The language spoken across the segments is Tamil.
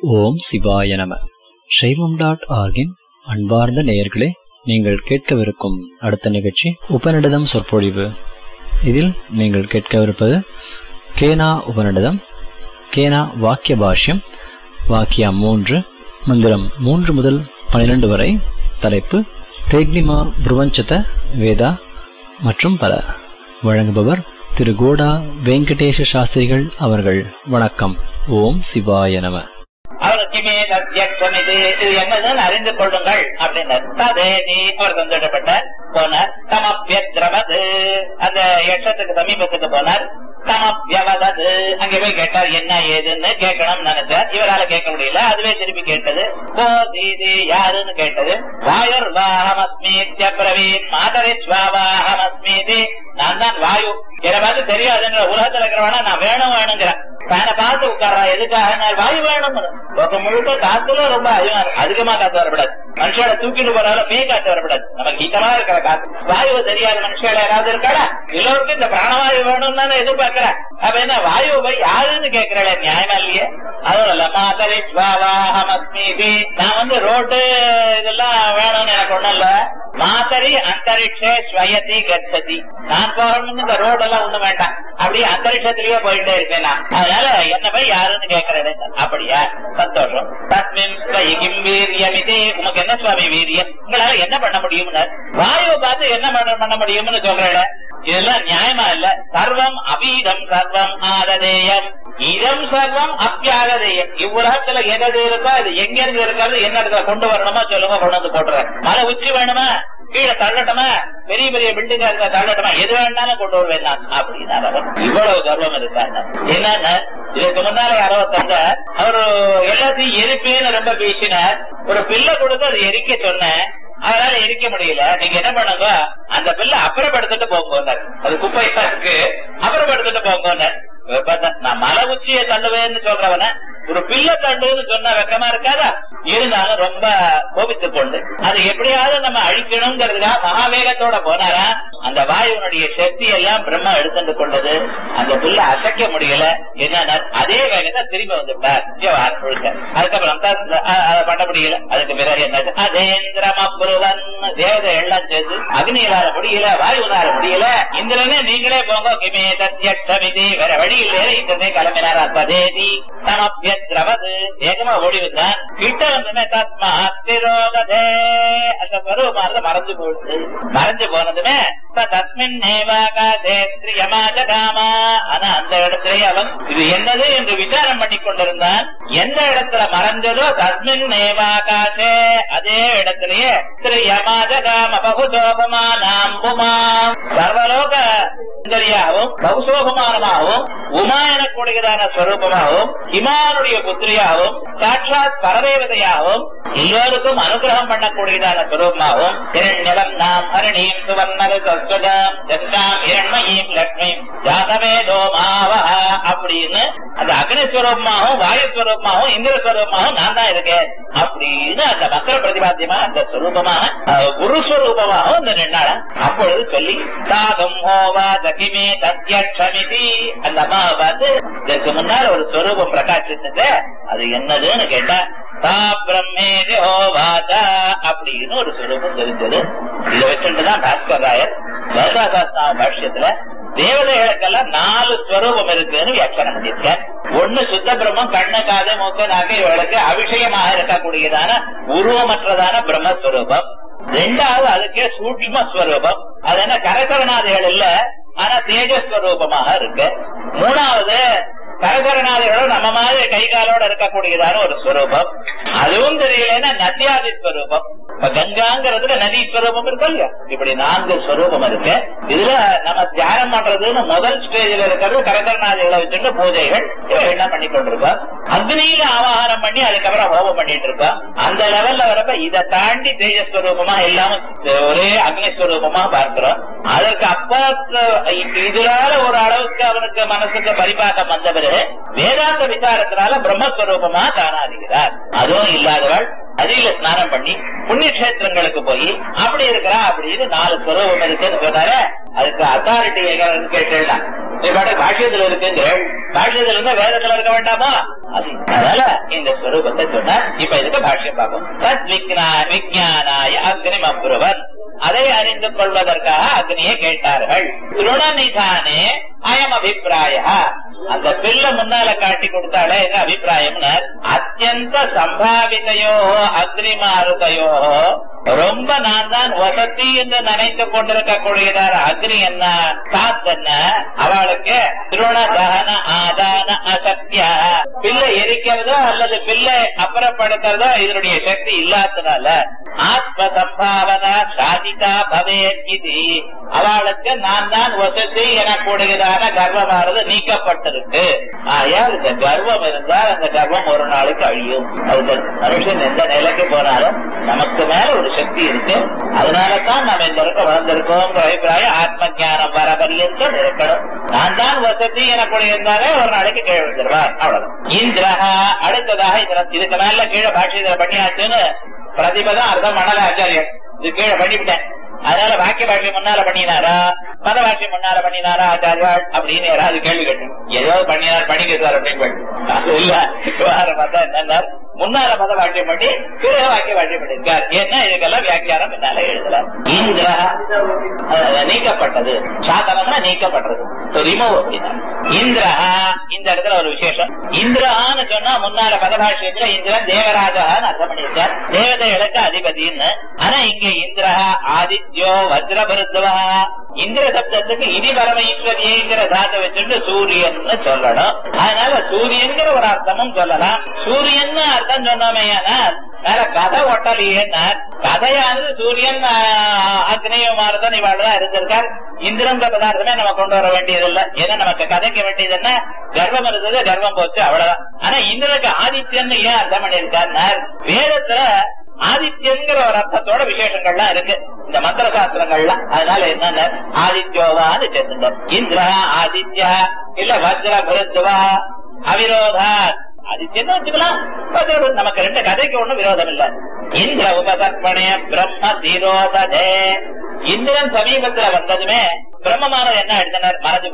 ஓம் சிவாய நம சைவம் டாட் ஆர்கின் அன்பார்ந்த நேயர்களே நீங்கள் கேட்கவிருக்கும் அடுத்த நிகழ்ச்சி உபநிடதம் சொற்பொழிவு இதில் நீங்கள் கேட்கவிருப்பது கேனா உபநிடதம் கேனா வாக்கிய பாஷ்யம் வாக்கியம் மூன்று மந்திரம் மூன்று முதல் பனிரெண்டு வரை தலைப்பு தேக்னிமா புருவஞ்சத வேதா மற்றும் பல வழங்குபவர் திரு கோடா வெங்கடேஷ சாஸ்திரிகள் அவர்கள் வணக்கம் ஓம் சிவாய நம அவனுக்குமே சத்தியக்ஷம் இது இது என்னதுன்னு அறிந்து கொள்ளுங்கள் அப்படின்னார் ததேதி அவர் சந்தோஷப்பட்ட போனார் தமப்பியத்ரமது அந்த யட்சத்துக்கு சமீபத்துக்கு போனார் தமப்பியவதது அங்கே போய் கேட்டார் என்ன ஏதுன்னு கேட்கணும்னு நினைச்சார் இவரால கேட்க முடியல அதுவே திருப்பி கேட்டது கோ தீதி யாருன்னு கேட்டது வாயுர் வாஹமஸ்மீத்ய பிரவீன் மாதரிஸ்வாவாஹமஸ்மீதி நான் தான் வாயு இதை பார்த்து தெரியாதுங்கிற உலகத்துல இருக்கிறவனா நான் வேணும் வேணுங்கிறேன் ஃபேனை பார்த்து உட்கார்றா எதுக்காக நான் வாயு வேணும் லோகம் முழுக்க காத்துல ரொம்ப அதிகமா- அதிகமா காத்து வரப்படாது மனுஷோட தூக்கிட்டு போறால பேய் காத்து வரப்படாது நமக்கு ஹீட்டமா இருக்கிற காத்து வாயு தெரியாத மனுஷோட யாராவது இருக்காடா எல்லோருக்கும் இந்த பிராணவாயு வேணும்னு தானே எதிர்பார்க்கிறேன் அப்ப என்ன வாயு போய் யாருன்னு கேட்கிறேன் நியாயமா இல்லையே அதுவும் இல்ல மாதரி ஸ்வாவாஹமஸ்மீதி நான் வந்து ரோட்டு இதெல்லாம் வேணும்னு எனக்கு ஒண்ணும் இல்ல மாதரி அந்தரிக்ஷே ஸ்வயதி கச்சதி நான் போகணும்னு இந்த ரோடு எல்லாம் ஒண்ணும் வேண்டாம் அப்படியே அந்தரிக்ஷத்திலேயே போயிட்டே இருக்கேன் நான் அதனால என்ன போய் யாருன்னு கேட்கிறேன் அப்படியா சந்தோஷம் தஸ்மின் ஸ்வயிகிம் வீரியம் இது உமக்கு என்ன சுவாமி வீரியம் உங்களால என்ன பண்ண முடியும்னு வாயுவை பார்த்து என்ன பண்ண பண்ண முடியும்னு சொல்றேன் இதெல்லாம் நியாயமா இல்ல சர்வம் அபீதம் சர்வம் ஆததேயம் இதம் சர்வம் அப்பியாகதேயம் இவ்வுலகத்துல எது இருக்கோ அது எங்க இருந்து இருக்காது என்ன இடத்துல கொண்டு வரணுமா சொல்லுங்க கொண்டு வந்து போட்டுறேன் மலை உச்சி வேணுமா கீழே தள்ளட்டுமா பெரிய பெரிய பில்டிங்கா இருக்க தள்ளட்டுமா எது வேணாலும் கொண்டு வருவேன் நான் அப்படின்னா அவர் இவ்வளவு கர்வம் இருக்காங்க என்னன்னா இதுக்கு முன்னால யாரோ தந்த அவர் எல்லாத்தையும் எரிப்பேன்னு ரொம்ப பேசினார் ஒரு பிள்ளை கொடுத்து அது எரிக்க சொன்னேன் அதனால எரிக்க முடியல நீங்க என்ன பண்ணுங்க அந்த பில்லை அப்புறப்படுத்திட்டு போங்க அது குப்பையா இருக்கு அப்புறப்படுத்திட்டு போங்க நான் மலை உச்சியை தள்ளுவேன்னு சொல்றவன ஒரு பிள்ளை தண்டுன்னு சொன்னா வெக்கமா இருக்காதா இருந்தாலும் ரொம்ப கோபித்து கொண்டு அது எப்படியாவது நம்ம அழிக்கணுங்கிறதுக்காக மகாவேகத்தோட போனாரா அந்த வாயுனுடைய சக்தி எல்லாம் பிரம்மா எடுத்துட்டு கொண்டது அந்த பிள்ளை அசைக்க முடியல என்ன அதே வேகத்தை திரும்பி வந்துட்டார் ஜீவார் முழுக்க அதுக்கப்புறம் தான் இந்த- அ- அதை பண்ண முடியல அதுக்கு பிறகு என்ன அதேந்திரம் அப்புருவன் தேவதை எல்லாம் சேர்ந்து அக்னியிலார முடியல வாயுனார முடியல இந்திரனே நீங்களே போங்க கிமே சத்யக்ஷமிதி வேற வழி இல்லையே இந்திரனே கிளம்பினார் அப்பதேதி சமப்பியத்ரவது வேகமா ஓடி வந்தான் கிட்ட வந்துமே தத்மா திரோகதே அந்த பருவமாக மறைஞ்சு போயிடுது மறைஞ்சு போனதுமே ச தஸ்மின் நேவாகாசே ஸ்ரீயமாஜகாமா ஆனா அந்த இடத்திலேயே அவன் இது என்னது என்று விசாரம் பண்ணி கொண்டிருந்தான் எந்த இடத்துல மறைஞ்சதோ தஸ்மின் நேவாகாசே அதே இடத்திலேயே திரு யமாஜகாம பகுசோபமா நாம் உமா சர்வலோக சுந்தரியாகவும் பகுசோபமானமாகவும் உமா எனக்கூடியதான ஸ்வரூபமாகவும் இமானுடைய புத்திரியாகவும் சாட்சாத் பரதேவதையாகவும் எல்லோருக்கும் அனுகிரகம் பண்ணக்கூடியதான ஸ்வரூபமாகவும் இரண்யலம் நாம் ஹரிணீம் சுவர்ணரு சஸ்வதாம் ஜன்றாம் இரண்மயீம் லக்ஷ்மீம் ஜாதவேதோ மாவஹ அப்படின்னு அந்த அக்னி ஸ்வரூபமாகவும் வாயு ஸ்வரூபமாகவும் இந்திர ஸ்வரூபமாகவும் நான் தான் இருக்கேன் அப்படின்னு அந்த மக்கள் பிரதிபாத்தியமா அந்த ஸ்வரூபமாக அஹ், குரு ஸ்வரூபமாகவும் இந்த நின்னாள அப்பொழுது சொல்லி சாகம் ஹோவா தகிமே சத்யக்ஷமிதி அந்த அம்மாவை பார்த்து இதற்கு முன்னால் ஒரு ஸ்வரூபம் பிரகாசித்தது அது என்னதுன்னு கேட்டா சா பிரம்மேதி ஹோவாதா அப்படின்னு ஒரு ஸ்வரூபம் தெரிஞ்சது இதை வச்சுட்டுதான் பாஸ்கர் ராயர் லலிதாசாஸ்திரா பாஷ்யத்துல தேவதைகளுக்கெல்லாம் நாலு ஸ்வரூபம் இருக்குன்னு வியாக்கியானம் பண்ணியிருக்கேன் ஒண்ணு சுத்த பிரம்மம் கண்ணு காது மூக்கு நாக்கு இவர்களுக்கு அபிஷேகமாக இருக்கக்கூடியதான உருவமற்றதான பிரம்மஸ்வரூபம் ரெண்டாவது அதுக்கே சூட்சும ஸ்வரூபம் அது என்ன கரகரநாதிகள் இல்ல ஆனா தேஜஸ்வரூபமாக இருக்கு மூணாவது கரகரநாதிகளும் நம்ம மாதிரி கை காலோட இருக்கக்கூடியதான ஒரு ஸ்வரூபம் அதுவும் தெரியலன்னா நதியாதி ஸ்வரூபம் இப்ப கங்காங்கிறதுல நதி ஸ்வரூபம் இருக்கு இல்லையா இப்படி நான்கு ஸ்வரூபம் இருக்கு இதுல நம்ம தியானம் பண்றதுன்னு முதல் ஸ்டேஜ்ல இருக்கிறது கரகரநாதிகளை வச்சுட்டு பூஜைகள் இவை என்ன பண்ணி கொண்டிருக்கோம் அக்னியில ஆவாகனம் பண்ணி அதுக்கப்புறம் ஹோமம் பண்ணிட்டு இருக்கோம் அந்த லெவல்ல வரப்ப இதை தாண்டி தேஜஸ்வரூபமா இல்லாம ஒரே அக்னிஸ்வரூபமா பார்க்கிறோம் அதற்கு அப்பாற்ற இதனால ஒரு அளவுக்கு அவனுக்கு மனசுக்கு பரிபாகம் வந்த பிறகு வேதாந்த விசாரத்தினால பிரம்மஸ்வரூபமா காணாதுகிறார் அதுவும் இல்லாதவள் நதியில ஸ்நானம் பண்ணி புண்ணிய கஷேத்திரங்களுக்கு போய் அப்படி இருக்கிறா அப்படின்னு நாலு ஸ்வரூபம் இருக்குன்னு சொன்னாரு அதுக்கு அத்தாரிட்டி எங்க கேட்டுடலாம் பாஷ்யத்துல இருக்குங்க பாஷ்யத்துல இருந்தா வேதத்துல இருக்க வேண்டாமா அது அதனால இந்த ஸ்வரூபத்தை சொன்னார் இப்ப இதுக்கு பாஷ்யம் பார்ப்போம் தத் விக்னா விஜயானாய அக்னிம் அப்ருவன் அதை அறிந்து கொள்வதற்காக அக்னியை கேட்டார்கள் திருணநிதானே அயம் அபிப்பிராய அந்த பிள்ளை முன்னால காட்டி கொடுத்தாலே என்ன அபிப்பிராயம்னு அத்தியந்த சம்பாவிதையோ அக்னிமாருதையோ ரொம்ப நான் தான் வசதி என்று நினைத்து கொண்டிருக்கக்கூடியதார் அக்னி என்ன காத்து என்ன அவளுக்கு திருண தகன ஆதான அசக்தியா பிள்ளை எரிக்கிறதோ அல்லது பிள்ளை அப்புறப்படுத்துறதோ இதனுடைய சக்தி இல்லாதனால ஆத்ம சம்பாவனா சாதிகா பவேத் இது அவளுக்கு நான் தான் வசதி எனக்கூடியதான கர்வமானது நீக்கப்பட்டிருக்கு ஆயால் இந்த கர்வம் இருந்தால் அந்த கர்வம் ஒரு நாளுக்கு அழியும் அது மனுஷன் எந்த நிலைக்கு போனாலும் நமக்கு மேல ஒரு சக்தி இருக்கு அதனாலதான் நம்ம இந்த இருக்க வளர்ந்திருக்கோம் அபிப்பிராயம் ஆத்ம ஜானம் வர பரியந்தம் இருக்கணும் நான் தான் வசதி எனக்கூடிய இருந்தாலே ஒரு நாளைக்கு கீழே விழுந்துருவார் அவ்வளவுதான் இந்திரஹா அடுத்ததாக இதுல இதுக்கு மேல கீழே பாஷை இதுல பண்ணியாச்சுன்னு பிரதிபதம் அர்த்தம் மணல ஆச்சாரியர் இது கீழே பண்ணிவிட்டேன் அதனால வாக்கிய பாஷை முன்னால பண்ணினாரா மத பாஷை முன்னால பண்ணினாரா ஆச்சாரியாள் அப்படின்னு யாராவது கேள்வி கேட்டு ஏதோ பண்ணினார் பண்ணிக்கிறார் அப்படின்னு அது இல்ல வேற மதம் என்னன்னா முன்னால மத வாக்கியம் பண்ணி பிற வாக்கிய வாக்கியம் பண்ணிருக்கார் ஏன்னா இதுக்கெல்லாம் வியாக்கியானம் என்னால எழுதலாம் இந்திரா நீக்கப்பட்டது சாதனம்னா நீக்கப்பட்டது ரிமூவ் அப்படின்னா இந்திரஹா இந்த இடத்துல ஒரு விசேஷம் இந்திரஹான்னு சொன்னா முன்னால பதபாஷயத்துல இந்திரன் தேவராஜான்னு அர்த்தம் பண்ணியிருக்கார் தேவதைகளுக்கு அதிபதின்னு ஆனா இங்க இந்திரஹா ஆதித்யோ வஜ்ரபருத்வா இந்திர சப்தத்துக்கு இனி பரமேஸ்வரியங்கிற தாத்தை வச்சுட்டு சூரியன்னு சொல்லணும் அதனால சூரியன்கிற ஒரு அர்த்தமும் சொல்லலாம் சூரியன் அர்த்தம் சொன்னோமே ஆனால் மேல கதை ஒட்டலையேன்னா கதையானது சூரியன் அக்னியுமாரதன் இவாள் தான் இருந்திருக்கார் இந்திரங்க பதார்த்தமே நம்ம கொண்டு வர வேண்டியது இல்ல ஏன்னா நமக்கு கதைக்க வேண்டியது என்ன கர்வம் இருந்தது கர்வம் போச்சு அவ்வளவுதான் ஆனா இந்திரனுக்கு ஆதித்யன் ஏன் அர்த்தம் பண்ணியிருக்காருன்னா வேதத்துல ஆதித்யங்கிற ஒரு அர்த்தத்தோட விசேஷங்கள்லாம் இருக்கு இந்த மந்திர சாஸ்திரங்கள்லாம் அதனால என்னன்னு ஆதித்யோவான்னு சேர்த்துட்டார் இந்திரா ஆதித்யா இல்ல வஜ்ர பருத்துவா அவிரோதா ஆதித்யன்னு வச்சுக்கலாம் நமக்கு ரெண்டு கதைக்கு ஒண்ணும் விரோதம் இல்ல இந்திர உபதர்ப்பணே பிரம்ம தீரோதே இந்திரன் சமீபத்துல வந்ததுமே பிரம்மமானது என்ன எழுதினார் மறந்து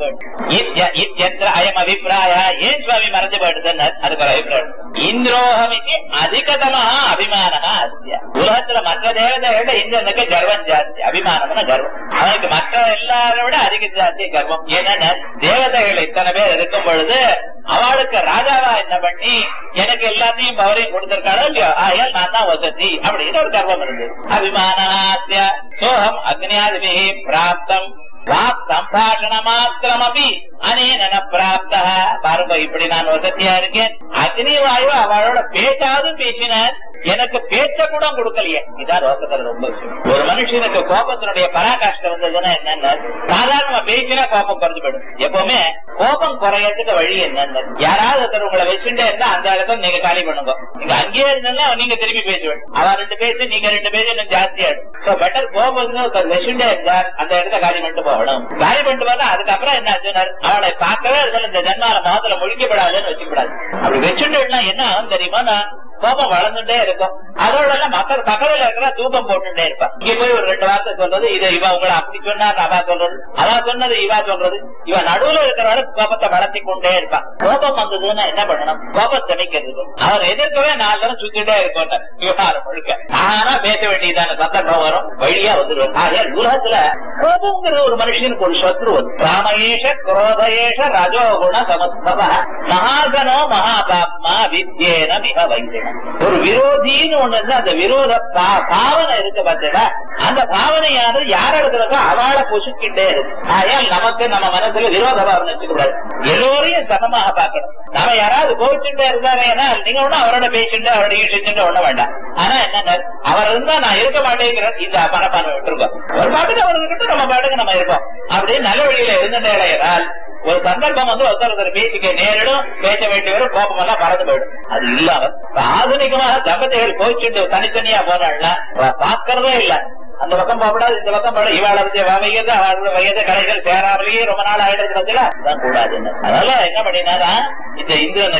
போயிட்டு அயம் அபிப்பிராய ஏன் சுவாமி மறந்து போயிடுதுன்னார் அதுக்கு ஒரு அபிப்பிராயம் இந்திரோகமிக்கு அதிகதமா அபிமான அஸ்திய உலகத்துல மற்ற தேவதைகளோட இந்திரனுக்கு கர்வம் ஜாஸ்தி அபிமானம்னா கர்வம் அவனுக்கு மற்ற எல்லாரை விட அதிக ஜாஸ்தி கர்வம் என்னன்னா தேவதைகள் இத்தனை பேர் இருக்கும் பொழுது அவளுக்கு ராஜாவா என்ன பண்ணி எனக்கு எல்லாத்தையும் பவரையும் கொடுத்திருக்காளோ இல்லையோ ஆயால் நான் தான் வசதி அப்படின்னு ஒரு கர்வம் இருக்கு அபிமானாத்திய சோகம் அக்னியாதிபி பிராப்தம் வாக் சம்பாஷண மாத்திரமபி அனேன பிராப்த பாருங்க இப்படி நான் வசதியா இருக்கேன் அக்னி வாயு அவளோட பேச்சாவது பேசினார் எனக்கு பேச்ச கூட கொடுக்கலையே இதான் லோகத்துல ரொம்ப ஒரு மனுஷனுக்கு கோபத்தினுடைய பராகாஷ்டம் வந்ததுன்னா என்னன்னா சாதாரணமா பேசினா கோபம் குறைஞ்சு போயிடும் எப்பவுமே கோபம் குறையறதுக்கு வழி என்னன்னு யாராவது ஒருத்தர் உங்களை வச்சுட்டே இருந்தா அந்த இடத்துல நீங்க காலி பண்ணுங்க நீங்க அங்கேயே இருந்தா நீங்க திரும்பி பேசுவேன் அவ ரெண்டு பேசு நீங்க ரெண்டு பேசு இன்னும் ஜாஸ்தி ஆயிடும் சோ பெட்டர் கோபம் ஒருத்தர் வச்சுட்டே இருந்தார் அந்த இடத்த காலி பண்ணிட்டு போகணும் காலி பண்ணிட்டு போனா அதுக்கப்புறம் என்ன சொன்னார் அவனை பார்க்கவே இருந்தாலும் இந்த ஜன்மால முகத்துல முழிக்கப்படாதுன்னு வச்சுக்கூடாது அப்படி வச்சுட்டு என்ன ஆகும் தெரியுமா நான் கோபம் வளர்ந்துட்டே இருக்கும் அதோட எல்லாம் மக்கள் பக்கத்துல இருக்கிற தூக்கம் போட்டுட்டே இருப்பான் இங்க போய் ஒரு ரெண்டு வார்த்தை சொல்றது இதை இவ உங்களை அப்படி சொன்னா அவா சொல்றது அவா சொன்னது இவா சொல்றது இவன் நடுவுல இருக்கிறவளுக்கு கோபத்தை வளர்த்தி கொண்டே இருப்பான் கோபம் வந்ததுன்னா என்ன பண்ணணும் கோபம் தணிக்கிறது அவன் எதிர்க்கவே நாலு தரம் சுத்திட்டே இருக்கும் விவகாரம் முழுக்க ஆனா பேச வேண்டியதான சந்தர்ப்பம் வரும் வழியா வந்துருவான் ஆகையால் உலகத்துல கோபம்ங்கிறது ஒரு மனுஷனுக்கு ஒரு சத்ரு ராமயேஷ குரோதயேஷ ரஜோகுண சமஸ்தவ மகாகனோ மகாபாப்மா வித்யேன மிக வைத்தியம் ஒரு விரோதின்னு ஒண்ணு இருந்தா அந்த விரோத பாவனை இருக்கு பார்த்தீங்களா அந்த பாவனையானது யார் இடத்துலக்கோ அவளை பொசுக்கிட்டே இருக்கு ஆயால் நமக்கு நம்ம மனசுல விரோத பாவனை வச்சுக்கூடாது எல்லோரையும் சமமாக பார்க்கணும் நம்ம யாராவது கோவிச்சுட்டே இருந்தாங்க ஏன்னா நீங்க ஒண்ணும் அவரோட பேசிட்டு அவரோட ஈசிச்சுட்டு ஒண்ண வேண்டாம் ஆனா என்ன அவர் இருந்தா நான் இருக்க மாட்டேங்கிற இந்த மனப்பான்மை விட்டுருக்கோம் ஒரு பாட்டுக்கு அவர் இருக்கட்டும் நம்ம பாட்டுக்கு நம்ம இருப்போம் அப்படின்னு நல்ல வழியில இருந்துட்டேனால் ஒரு சந்தர்ப்பம் வந்து ஒருத்தர் ஒருத்தர் பேசிக்க நேரிடும் பேச வேண்டிய வரும் கோபம் எல்லாம் மறந்து போயிடும் அது இல்லாம ஆధుனிகமாக தம்பதிகள் கோச்சுட்டு தனித்தனியா போனாள்னா பாக்குறதே இல்ல அந்த பக்கம் போகக்கூடாது இந்த பக்கம் போட இவாள வந்து வயது அவளோட வயது கடைகள் சேராமலேயே ரொம்ப நாள் ஆயிடுறதுல அதான் கூடாதுன்னு அதனால என்ன பண்ணினாரா இந்த இந்திரனுக்கு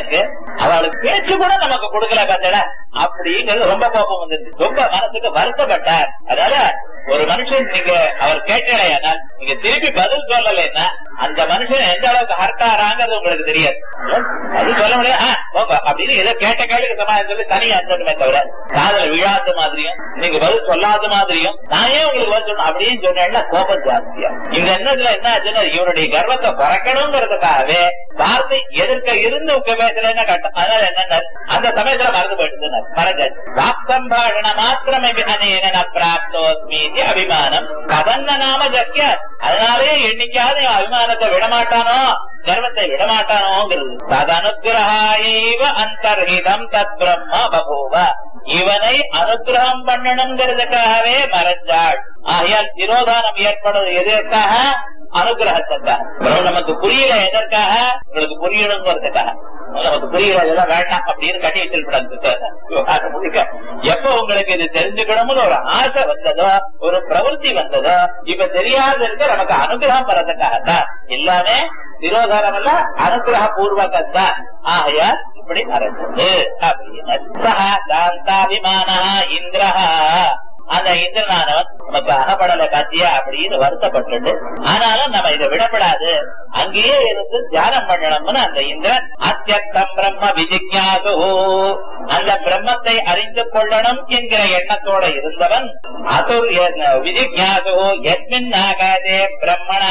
அவளுக்கு பேச்சு கூட நமக்கு கொடுக்கல பார்த்தல அப்படிங்கிறது ரொம்ப கோபம் வந்துருச்சு ரொம்ப மனசுக்கு வருத்தப்பட்டார் அதனால ஒரு மனுஷன் நீங்க அவர் கேட்டலையானால் நீங்க திருப்பி பதில் சொல்லலைன்னா அந்த மனுஷன் எந்த அளவுக்கு ஹர்த்தாராங்கிறது உங்களுக்கு தெரியாது அது சொல்ல முடியாது ஆ, போங்க அப்படின்னு ஏதோ கேட்ட கேள்வி சமாளம் சொல்லி தனியா சொல்லணுமே தவிர காதல விழாத மாதிரியும் நீங்க பதில் சொல்லாத மாதிரியும் நான் ஏன் உங்களுக்கு பதில் சொல்லணும் அப்படின்னு சொன்னேன்னா கோபம் ஜாஸ்தியா இந்த எண்ணத்துல என்ன ஆச்சுன்னா இவருடைய கர்வத்தை குறைக்கணுங்கிறதுக்காகவே வார்த்தை எதிர்க்க இருந்து உங்க பேசுறேன்னு கட்டம் அதனால என்னன்னா அந்த சமயத்துல மறந்து போயிடுது மறந்தாச்சு வாக்சம்பாஷண மாத்திரமே அனேன பிராப்தோஸ்மி அபிமானம் கதன்ன நாம ஜக்கிய அதனாலே என்னைக்காவது இவன் அபிமானத்தை விடமாட்டானோ கர்வத்தை விடமாட்டானோங்கிறது ததனுகிரகாயைவ அந்தர்ஹிதம் தத் பிரம்ம பபூவ இவனை அனுகிரகம் பண்ணணுங்கிறதுக்காகவே மறைஞ்சாள் ஆகையால் திரோதானம் ஏற்படுவது எதற்காக அனுகிரகத்துக்காக அப்புறம் நமக்கு புரியல எதற்காக உங்களுக்கு புரியணுங்கிறதுக்காக நமக்கு புரியல இதெல்லாம் வேண்டாம் அப்படின்னு கட்டி வச்சிருக்கூடாது முழுக்க எப்ப உங்களுக்கு இது தெரிஞ்சுக்கணும்னு ஒரு ஆசை வந்ததோ ஒரு பிரவൃத்தி வந்ததோ இப்ப தெரியாத இருக்க நமக்கு அனுகிரகம் வர்றதுக்காகத்தான் எல்லாமே விரோதாரம் அல்ல அனுகிரக பூர்வகத்தான் ஆகையால் இப்படி நடந்தது அப்படின்னு சஹா சாந்தாபிமான இந்திரஹா அந்த இந்திரனானவன் நமக்கு அகப்படல காத்தியா அப்படின்னு வருத்தப்பட்டு ஆனாலும் நம்ம இதை விடப்படாது அங்கேயே இருந்து தியானம் பண்ணணும்னு அந்த இந்திரன் அத்தியத்தம் பிரம்ம விஜிக்யாசு அந்த பிரம்மத்தை அறிந்து கொள்ளணும் என்கிற எண்ணத்தோட இருந்தவன் அசுர் விஜிக்யாசு எஸ்மின் ஆகாதே பிரம்மண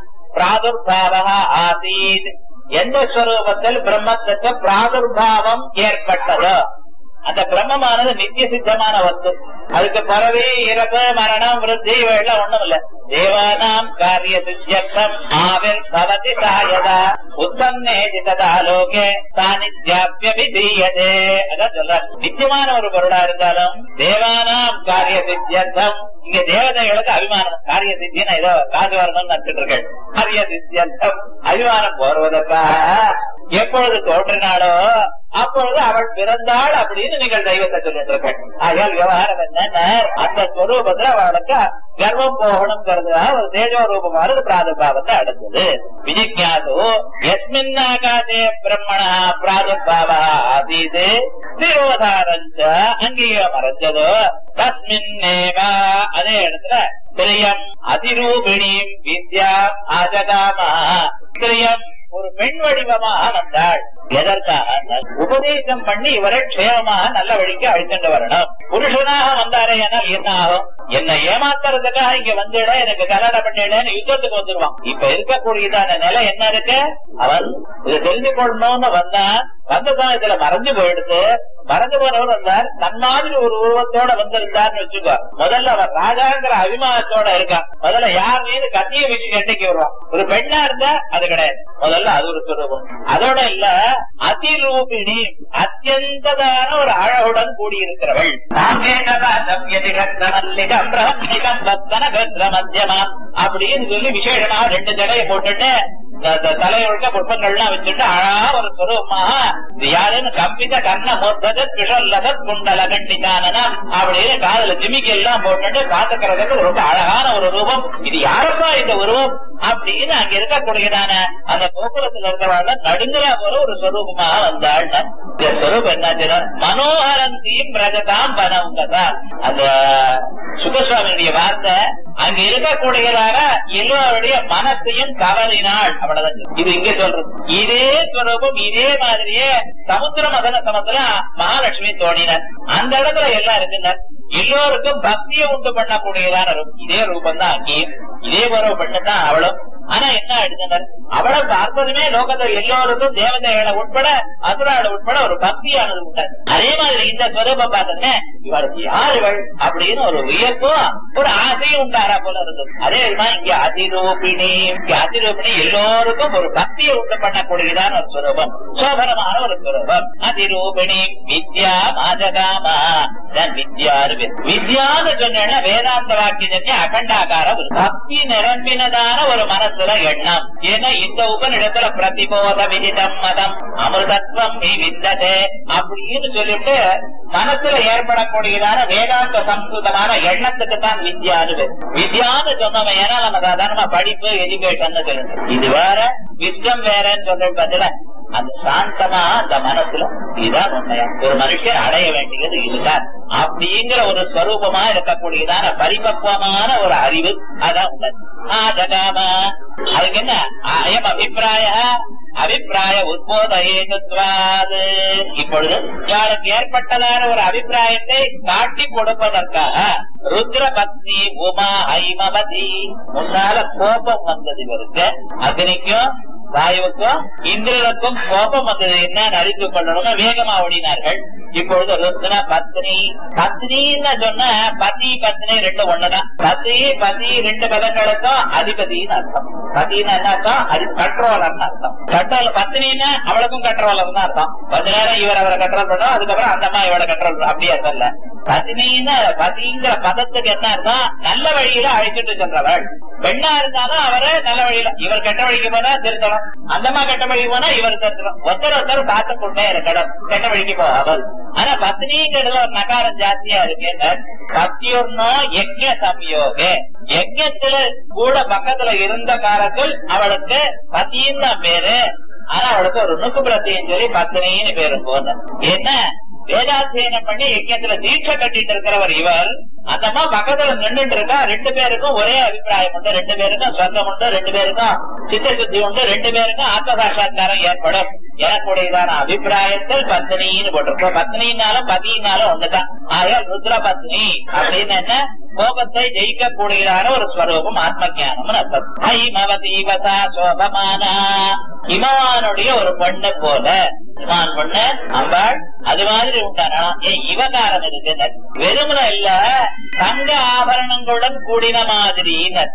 பிராதுர்பாவ ஆசீத் எந்த ஸ்வரூபத்தில் பிரம்மத்துக்கு பிராதுர்பாவம் ஏற்பட்டதோ அந்த பிரம்மமானது நித்திய சித்தமான வஸ்து அதுக்கு பிறவி இறப்பு மரணம் விருத்தி எல்லாம் ஒண்ணும் இல்ல தேவானாம் காரிய சித்தியம் ஆவிர் பவதி சாயதா உத்தன்னே ஜிததா லோகே சாநித்யாபிய விதீயதே அதான் சொல்ற நித்தியமான ஒரு பொருளா இருந்தாலும் தேவானாம் காரிய சித்தியம் இங்க தேவதைகளுக்கு அபிமானம் காரிய சித்தின்னு ஏதோ காசு வரணும்னு நினைச்சிட்டு இருக்கேன் காரிய சித்தியம் அபிமானம் போடுவதற்காக எப்பொழுது தோன்றினாலோ அப்பொழுது அவள் பிறந்தாள் அப்படின்னு நீங்கள் தெய்வத்தை சொல்லிட்டு இருக்கேன் ஆகையால் விவகாரம் என்ன அந்த ஸ்வரூபத்துல அவளுக்கு கர்வம் போகணுங்கிறதுக்காக ஒரு தேஜோ ரூபமான பிராதுர்பாவத்தை அடைஞ்சது விஜிக்யாசு எஸ்மின் ஆகாதே பிரம்மணா பிராதுர்பாவ ஆசீது திரோதாரஞ்ச அங்கேயே மறைஞ்சதோ தஸ்மின்னேவா அதே இடத்துல திரியம் அதிரூபிணியும் வித்யாம் ஆஜகாமா திரியம் ஒரு பெண் வடிவமாக வந்தாள் எதற்காக உபதேசம் பண்ணி இவரை க்ஷேமமாக நல்ல வழிக்கு அழைத்துட்டு வரணும் புருஷனாக வந்தாரே ஆனால் என்ன ஆகும் என்னை ஏமாத்துறதுக்காக இங்க வந்துட எனக்கு கல்யாணம் பண்ணிடன்னு யுத்தத்துக்கு வந்துருவான் இப்ப இருக்கக்கூடியதான நிலை என்ன இருக்கு அவன் இதை தெரிஞ்சு கொள்ளணும்னு வந்தான் வந்த சமயத்துல மறைஞ்சு போயிடுது மறைஞ்சு போனவர் வந்தார் தன் மாதிரி ஒரு உருவத்தோட வந்திருந்தார்னு வச்சுக்கோ முதல்ல அவன் ராஜாங்கிற அபிமானத்தோட இருக்கான் முதல்ல யார் மீது கத்திய வச்சு கண்டைக்கு வருவான் ஒரு பெண்ணா இருந்தா அது கிடையாது முதல்ல அது ஒரு சுரூபம் அதோட இல்ல அதிரூபிணி அத்தியந்ததான ஒரு அழகுடன் கூடியிருக்கிறவள் அப்படின்னு சொல்லி விசேஷமா ரெண்டு ஜடையை போட்டுட்டு தலையொழுக்க புஷ்பங்கள்லாம் வச்சுட்டு அழகா ஒரு சுரூபமாக இது யாருன்னு கம்பித கண்ண மொத்தது கிஷல்லத குண்டல கண்டிதானனா அப்படின்னு காதல ஜிமிக்கி எல்லாம் போட்டுட்டு பாத்துக்கிறதுக்கு ரொம்ப அழகான ஒரு ரூபம் இது யாரப்பா இந்த உருவம் அப்படின்னு அங்க இருக்கக்கூடியதான அந்த கோபுரத்துல இருக்கிறவாள் நடுங்குறா போல ஒரு ஸ்வரூபமாக வந்தாள் இந்த ஸ்வரூபம் என்னாச்சுன்னா மனோகரந்தியும் ரஜதாம் பனவுங்கதா அந்த சுகசுவாமியுடைய வார்த்தை அங்க இருக்கக்கூடியதாக எல்லோருடைய மனசையும் கவரினாள் அவ்வளவுதான் இது இங்க சொல்றது இதே ஸ்வரூபம் இதே மாதிரியே சமுத்திர மதன சமத்துல மகாலட்சுமி தோணினார் அந்த இடத்துல எல்லாம் இருக்குனார் எல்லோருக்கும் பக்தியை உண்டு பண்ணக்கூடியதான ரூபம் இதே ரூபம் தான் அங்கேயும் இதே பருவ பெண்ணுதான் அவளும் ஆனா என்ன ஆயிடுச்சுனர் அவளை பார்த்ததுமே லோகத்தில் எல்லோருக்கும் தேவதைகளை உட்பட அசுராளை உட்பட ஒரு பக்தியானது உண்டாது அதே மாதிரி இந்த ஸ்வரூபம் பார்த்ததுமே இவளுக்கு யார் இவள் அப்படின்னு ஒரு வியப்பும் ஒரு ஆசையும் உண்டாரா போல இருந்தது அதே மாதிரி இங்க அதிரூபிணி இங்க அதிரூபிணி எல்லோருக்கும் ஒரு பக்தியை உண்டு பண்ணக்கூடியதான ஒரு ஸ்வரூபம் சோபனமான ஒரு ஸ்வரூபம் அதிரூபிணி வித்யா மாஜகாமா வித்யா வித்யான்னு சொன்னா வேதாந்த வாக்கியத்தை அகண்டாகார ஒரு பக்தி நிரம்பினதான ஒரு மனசுல எண்ணம் ஏன்னா இந்த உபநிடத்துல பிரதிபோத விதிதம் மதம் அமிர்தத்வம் நீ விந்ததே அப்படின்னு சொல்லிட்டு மனசுல ஏற்படக்கூடியதான வேதாந்த சம்ஸ்கிருதமான எண்ணத்துக்கு தான் வித்யான்னு வித்யான்னு சொன்னவன் ஏன்னா நம்ம சாதாரணமா படிப்பு எஜுகேஷன் சொல்லணும் இது வேற விஸ்டம் வேறன்னு சொல்றது பதில அந்த சாந்தமா அந்த மனசுல இதான் உண்மையா ஒரு மனுஷன் அடைய வேண்டியது இதுதான் அப்படிங்கிற ஒரு ஸ்வரூபமா இருக்கக்கூடியதான பரிபக்குவமான ஒரு அறிவு அதான் உண்மை ஆதகாம அதுக்கு என்ன அயம் அபிப்பிராய அபிப்பிராய உத்போதேதுவாது இப்பொழுது இவளுக்கு ஏற்பட்டதான ஒரு அபிப்பிராயத்தை காட்டி கொடுப்பதற்காக ருத்ர பத்னி உமா ஐமவதி முன்னால கோபம் வந்தது இவருக்கு அக்னிக்கும் வாயுவுக்கும் இந்திரனுக்கும் கோபம் வந்தது என்னன்னு அறிந்து கொள்ளணும்னு வேகமா ஓடினார்கள் இப்பொழுது ருத்ர பத்னி பத்னின்னு சொன்ன பதி பத்னி ரெண்டு ஒண்ணுதான் பதி பதி ரெண்டு பதங்களுக்கும் அதிபதினு அர்த்தம் பதின்னு என்ன அர்த்தம் அது கண்ட்ரோலர்னு அர்த்தம் கண்ட்ரோல் பத்னின்னா அவளுக்கும் கண்ட்ரோலர் தான் அர்த்தம் கொஞ்ச நேரம் இவர் அவரை கண்ட்ரோல் பண்ணும் அதுக்கப்புறம் அந்த அம்மா இவரை கண்ட்ரோல் அப்படியே அர்த்தம் இல்ல பத்னின்னு பதிங்கிற பதத்துக்கு என்ன அர்த்தம் நல்ல வழியில அழைச்சிட்டு சென்றவள் பெண்ணா இருந்தாலும் அவரை நல்ல வழியில இவர் கெட்ட வழிக்கு போனா திருத்தணும் அந்த அம்மா கெட்ட வழிக்கு போனா இவர் திருத்தணும் ஒருத்தர் ஒருத்தர் பார்த்து கொண்டே இருக்கணும் கெட்ட வழிக்கு போகாமல் ஆனா பத்னிங்கிறதுல ஒரு நகாரம் ஜாஸ்தியா இருக்கு பத்தியுர்னோ யஜ்ய சம்யோக யஜ்யத்துல கூட பக்கத்துல இருந்த காலத்தில் அவளுக்கு பத்தியும் தான் பேரு ஆனா அவளுக்கு ஒரு நுக்கு பிரத்தின்னு சொல்லி பத்தினின்னு பேரு போன என்ன வேதாத்தியனம் பண்ணி யஜ்யத்துல தீட்சை கட்டிட்டு இருக்கிறவர் இவர் அந்த அம்மா பக்கத்துல நின்றுட்டு இருக்கா ரெண்டு பேருக்கும் ஒரே அபிப்பிராயம் உண்டு ரெண்டு பேருக்கும் சொர்க்கம் உண்டு ரெண்டு பேருக்கும் சித்த சுத்தி உண்டு ரெண்டு பேருக்கும் ஆத்ம சாட்சா்காரம் ஏற்படும் எனக்குடையதான அபிப்பிராயத்தில் பத்னின்னு போட்டிருக்கோம் பத்னினாலும் பதினாலும் ஒண்ணுதான் ஆகையால் ருத்ர பத்னி அப்படின்னு என்ன கோபத்தை ஜெயிக்கக்கூடியதான ஒரு ஸ்வரூபம் ஆத்ம ஜானம் அர்த்தம் ஐமவதீவசா சோபமானா இமவானுடைய ஒரு பெண்ணு போல இமான் பொண்ணு அம்பாள் அது மாதிரி உண்டானா ஏன் இவகாரம் இருக்கு வெறுமன இல்ல தங்க ஆபரணங்களுடன் கூடின மாதிரி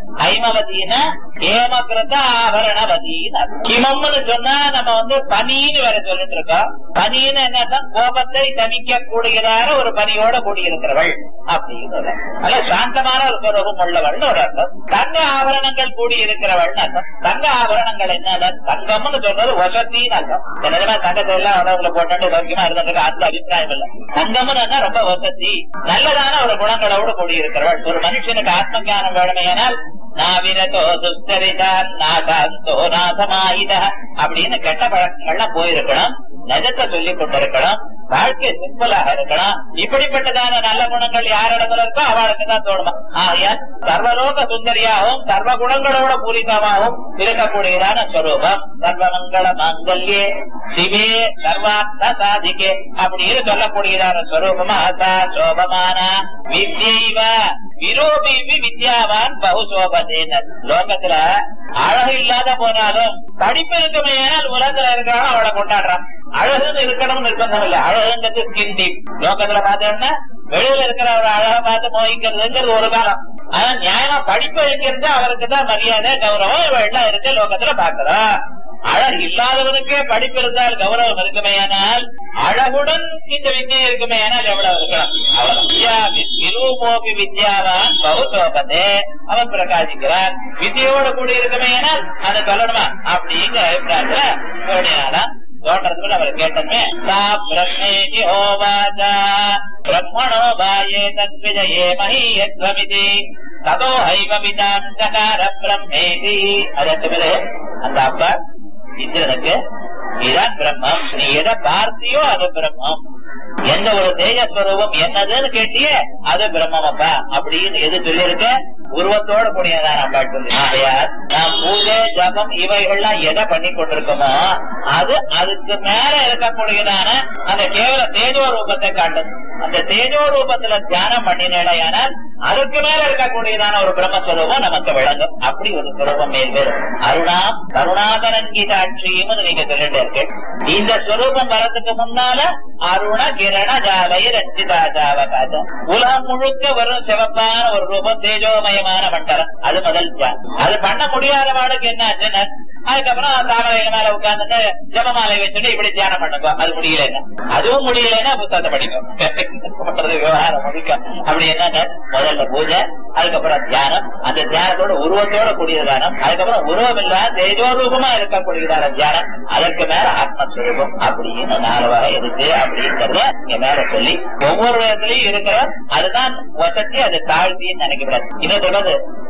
ஐமவதின ஏமகிருத ஆபரணவதினர் கிமம்னு சொன்னா நம்ம வந்து பனின்னு வேற சொல்லிட்டு இருக்கோம் பனின்னு என்ன கோபத்தை தணிக்க கூடியதான ஒரு பனியோட கூடியிருக்கிறவள் அப்படின்னு அல்ல சாந்தமான ஒரு சுரூபம் உள்ளவள் ஒரு அர்த்தம் தங்க ஆபரணங்கள் கூடி இருக்கிறவள் அர்த்தம் தங்க ஆபரணங்கள் என்ன தங்கம்னு சொல்றது வசத்தின்னு அர்த்தம் என்னதுன்னா தங்கத்தை எல்லாம் உணவுல போட்டு சௌக்கியமா இருந்திருக்கு அந்த அபிப்பிராயம் இல்ல தங்கம்னு ரொம்ப வசதி நல்லதான ஒரு குணங்களோடு கூடி இருக்கிறவள் ஒரு மனுஷனுக்கு ஆத்ம ஞானம் வேணுமையானால் நாவிரதோ துஷ்டரிதான் நாசாந்தோ நாசமாயித அப்படின்னு கெட்ட பழக்கங்கள்லாம் போயிருக்கணும் நஜத்தை சொல்லிக் கொண்டிருக்கணும் வாழ்க்கை சிம்பிளாக இருக்கணும் இப்படிப்பட்டதான நல்ல குணங்கள் யாரிடத்துல இருக்கோ அவளுக்கு தான் தோணுமா ஆகையால் சர்வலோக சுந்தரியாகவும் சர்வ குணங்களோட பூரிதமாகவும் இருக்கக்கூடியதான ஸ்வரூபம் சர்வமங்கள மாங்கல்யே சிவே சர்வார்த்த சாதிக்கே அப்படின்னு சொல்லக்கூடியதான ஸ்வரூபமா சா சோபமான வித்யைவ விரோபி வித்யாவான் பகுசோபதேனர் லோகத்துல அழகு இல்லாத போனாலும் படிப்பு இருக்குமே உலகத்துல இருக்காலும் அவளை கொண்டாடுறான் அழகுன்னு இருக்கணும்னு நிர்பந்தம் இல்ல அழகுங்கிறது ஸ்கின் டீப் லோகத்துல பார்த்தோம்னா வெளியில இருக்கிற ஒரு அழகை பார்த்து மோகிக்கிறதுங்கிறது ஒரு காலம் ஆனா நியாயமா படிப்பு இருக்கிறது அவருக்கு தான் மரியாதை கௌரவம் இவெல்லாம் இருக்கு லோகத்துல பாக்குறோம் அழகு இல்லாதவனுக்கே படிப்பு இருந்தால் கௌரவம் இருக்குமேயானால் அழகுடன் இந்த வித்யை இருக்குமேயானால் எவ்வளவு இருக்கணும் அவன் விரூபோபி வித்யாவான் பகுசோபதே அவன் பிரகாசிக்கிறான் வித்யோட கூடி இருக்குமேயானால் அது சொல்லணுமா அப்படிங்கிற அபிப்பிராயத்துல ஓடினாலாம் தோன்றதுக்குள்ள அவர் கேட்டமே சா பிரம்மேதி ஹோவாச்சா பிரம்மணோ பாயே தத்விஜயே மஹீயத்வமிதி ததோ ஹைவ விதாம் சகார பிரம்மேதி அதற்கு அந்த அப்பா இந்திரனுக்கு இதான் பிரம்மம் நீ எதை பார்த்தியோ அது பிரம்மம் எந்த ஒரு தேஜஸ்வரூபம் என்னதுன்னு கேட்டியே அது பிரம்மம் அப்பா அப்படின்னு எது சொல்லியிருக்க உருவத்தோட கூடியதான் நம்ம சொல்லி ஆகையால் நாம் பூஜை ஜபம் இவைகள்லாம் எதை பண்ணி கொண்டிருக்கோமோ அது அதுக்கு மேல இருக்கக்கூடியதான அந்த கேவல தேஜோ ரூபத்தை காட்டும் அந்த தேஜோ ரூபத்துல தியானம் பண்ணினேடையானால் அதுக்கு மேல இருக்கக்கூடியதான ஒரு பிரம்மஸ்வரூபம் நமக்கு விளங்கும் அப்படி ஒரு ஸ்வரூபம் மேல் வரும் அருணாம் கருணாகரங்கீதாட்சியும் நீங்க சொல்லிட்டு இருக்கு இந்த ஸ்வரூபம் வரதுக்கு முன்னால அருண கிரண ஜாவை ரஞ்சிதா ஜாவகாத உலகம் முழுக்க வரும் சிவப்பான ஒரு ரூபம் தேஜோமயமான மண்டலம் அது முதல் தியானம் அது பண்ண முடியாத வாளுக்கு என்ன ஆச்சுன்னா அதுக்கப்புறம் தாமரையில மேல உட்கார்ந்துட்டு ஜபமாலை வச்சுட்டு இப்படி தியானம் பண்ணுங்க அது முடியலன்னா அதுவும் முடியலன்னா புத்தகத்தை படிக்கும் விவகாரம் முடிக்கும் அப்படி என்ன முதல்ல பூஜை அதுக்கப்புறம் தியானம் அந்த தியானத்தோட உருவத்தோட கூடிய தியானம் அதுக்கப்புறம் உருவம் இல்ல தேஜோரூபமா இருக்கக்கூடியதான தியானம் அதற்கு மேல ஆத்மஸ்வரூபம் அப்படின்னு நாலு வகை இருக்கு அப்படிங்கறத இங்க மேல சொல்லி ஒவ்வொரு இடத்துலயும் இருக்கிற அதுதான் வசதி அது தாழ்த்தின்னு நினைக்கப்படாது இன்னும் சொல்றது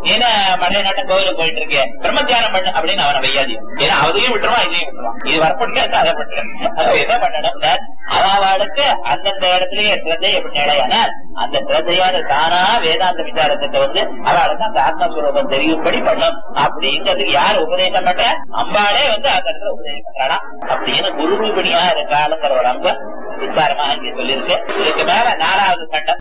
ஏன்னா மலை நாட்டம் கோவிலுக்கு போயிட்டு இருக்கேன் பிரம்ம தியானம் பண்ணு அப்படின்னு அவனை வையாது ஏன்னா அதையும் விட்டுருவான் இதையும் விட்டுருவான் இது வரப்படிக்காது அதை விட்டுருவான் என்ன பண்ணணும் அவளுக்கு அந்தந்த இடத்துலயே சிரத்தை எப்படி நிலையானால் அந்த சிரத்தையான தானா வேதாந்த விசாரத்துக்கு வந்து அவளுக்கு அந்த ஆத்மஸ்வரூபம் தெரியும்படி பண்ணும் அப்படிங்கிறதுக்கு யார் உபதேசம் பண்ற அம்பாளே வந்து அந்த இடத்துல உபதேசம் பண்றாளா அப்படின்னு குரு ரூபணியா இருக்காளுங்கிற ஒரு அம்பு விசாரமா இங்க சொல்லியிருக்கு இதுக்கு மேல நாலாவது கட்டம்